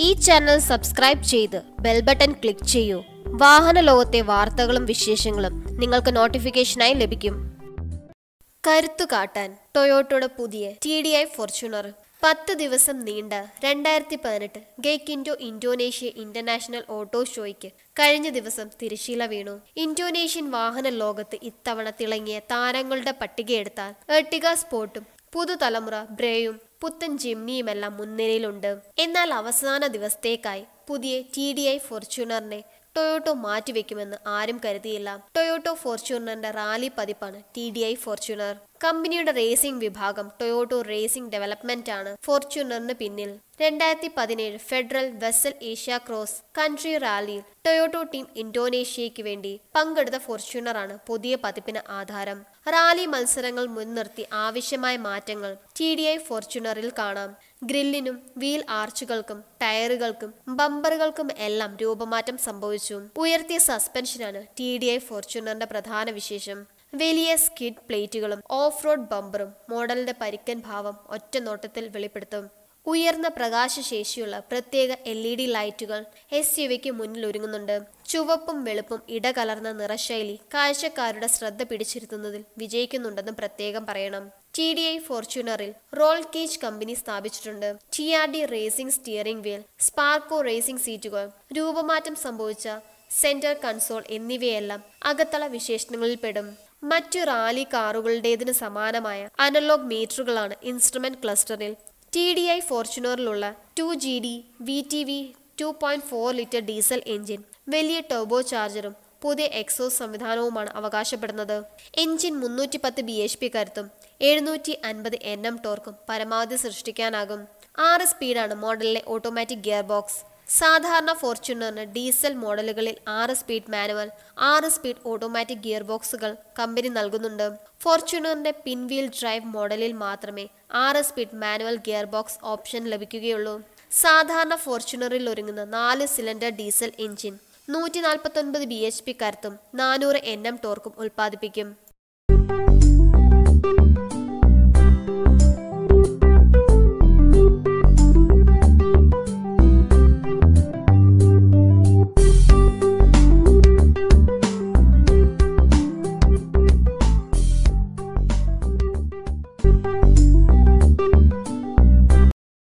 ഈ channel subscribe ചെയ്ത് bell button click ചെയ്യൂ വാഹന ലോകത്തെ വാർത്തകളും വിശേഷങ്ങളും നിങ്ങൾക്ക് നോട്ടിഫിക്കേഷനായി ലഭിക്കും കരുത്തു കാട്ടാൻ ടൊയോട്ടോയുടെ പുതിയ ടി ഡി ഐ ഫോർച്യൂണർ പത്ത് ദിവസം നീണ്ട രണ്ടായിരത്തി പതിനെട്ട് ഗെയ്ക്കിൻഡോ ഇന്തോനേഷ്യ ഇന്റർനാഷണൽ ഓട്ടോ ഷോയ്ക്ക് കഴിഞ്ഞ ദിവസം തിരശീല വീണു ഇന്തോനേഷ്യൻ വാഹന ലോകത്ത് ഇത്തവണ തിളങ്ങിയ താരങ്ങളുടെ പട്ടികയെടുത്താൽ എർട്ടിക സ്പോർട്ടും പുതുതലമുറ ബ്രേയും പുത്തൻ ജിംനിയുമെല്ലാം മുൻനിരയിലുണ്ട് എന്നാൽ അവസാന ദിവസത്തേക്കായി പുതിയ ടി ഡി ഐ ഫോർച്യൂണറിനെ ടൊയോട്ടോ മാറ്റിവെക്കുമെന്ന് ആരും കരുതിയില്ല ടൊയോട്ടോ ഫോർച്യൂണറിന്റെ റാലി പതിപ്പാണ് ടി ഡി ഐ ഫോർച്യൂണർ കമ്പനിയുടെ റേസിംഗ് വിഭാഗം ടൊയോട്ടോ റേസിംഗ് ഡെവലപ്മെന്റ് ആണ് ഫോർച്യൂണറിന് പിന്നിൽ രണ്ടായിരത്തി പതിനേഴ് federal vessel Asia cross country റാലിയിൽ ടൊയോട്ടോ ടീം ഇന്തോനേഷ്യയ്ക്ക് വേണ്ടി പങ്കെടുത്ത ഫോർച്യൂണറാണ് പുതിയ പതിപ്പിന് ആധാരം റാലി മത്സരങ്ങൾ മുൻനിർത്തി ആവശ്യമായ മാറ്റങ്ങൾ ടി ഡി ഐ ഫോർച്യൂണറിൽ കാണാം ഗ്രില്ലിനും വീൽ ആർച്ചുകൾക്കും ടയറുകൾക്കും ബമ്പറുകൾക്കും എല്ലാം രൂപമാറ്റം സംഭവിച്ചു ഉയർത്തിയ സസ്പെൻഷനാണ് ടി ഡി ഐ ഫോർച്യൂണറിന്റെ പ്രധാന വിശേഷം വലിയ സ്കിഡ് പ്ലേറ്റുകളും ഓഫ് റോഡ് ബമ്പറും മോഡലിന്റെ പരിക്കൻ ഭാവം ഒറ്റ നോട്ടത്തിൽ വെളിപ്പെടുത്തും ഉയർന്ന പ്രകാശശേഷിയുള്ള പ്രത്യേക എൽ ഇ ഡി ലൈറ്റുകൾ എസ് യു വിക്ക് മുന്നിൽ ഒരുങ്ങുന്നുണ്ട് ചുവപ്പും വെളുപ്പും ഇടകലർന്ന നിറശൈലി കാഴ്ചക്കാരുടെ ശ്രദ്ധ പിടിച്ചിരുത്തുന്നതിൽ വിജയിക്കുന്നുണ്ടെന്ന് പ്രത്യേകം പറയണം ടി ഡി ഐ ഫോർച്യൂണറിൽ റോൾ കേജ് കമ്പനി സ്ഥാപിച്ചിട്ടുണ്ട് T R D racing steering wheel Sparco racing സീറ്റുകൾ രൂപമാറ്റം സംഭവിച്ച സെന്റർ കൺസോൾ എന്നിവയെല്ലാം അകത്തള വിശേഷണങ്ങളിൽ പെടും മറ്റു റാലി കാറുകളുടേതിന് സമാനമായ അനലോഗ് മീറ്ററുകളാണ് ഇൻസ്ട്രുമെന്റ് ക്ലസ്റ്ററിൽ ടി ഡി ഐ ഫോർച്യൂണറിലുള്ള two G D V T V two point four litre diesel engine വലിയ ടർബോ ചാർജറും പുതിയ എക്സോസ് സംവിധാനവുമാണ് അവകാശപ്പെടുന്നത് എഞ്ചിൻ മുന്നൂറ്റി പത്ത് ബി എച്ച് പി കരുത്തും എഴുന്നൂറ്റി അൻപത് എൻ എം ടോർക്കും പരമാവധി സൃഷ്ടിക്കാനാകും ആറ് സ്പീഡാണ് മോഡലിലെ ഓട്ടോമാറ്റിക് ഗിയർ ബോക്സ് സാധാരണ ഫോർച്യൂണറിന് ഡീസൽ മോഡലുകളിൽ ആറ് സ്പീഡ് മാനുവൽ ആറ് സ്പീഡ് ഓട്ടോമാറ്റിക് ഗിയർ ബോക്സുകൾ കമ്പനി നൽകുന്നുണ്ട് ഫോർച്യൂണറിന്റെ പിൻവീൽ ഡ്രൈവ് മോഡലിൽ മാത്രമേ ആറ് speed manual gear box option ലഭിക്കുകയുള്ളൂ സാധാരണ ഫോർച്യൂണറിൽ ഒരുങ്ങുന്ന നാല് സിലിണ്ടർ ഡീസൽ എഞ്ചിൻ നൂറ്റി നാൽപ്പത്തൊൻപത് ബി എച്ച് പി കരുത്തും നാനൂറ് എൻ എം ടോർക്കും ഉൽപ്പാദിപ്പിക്കും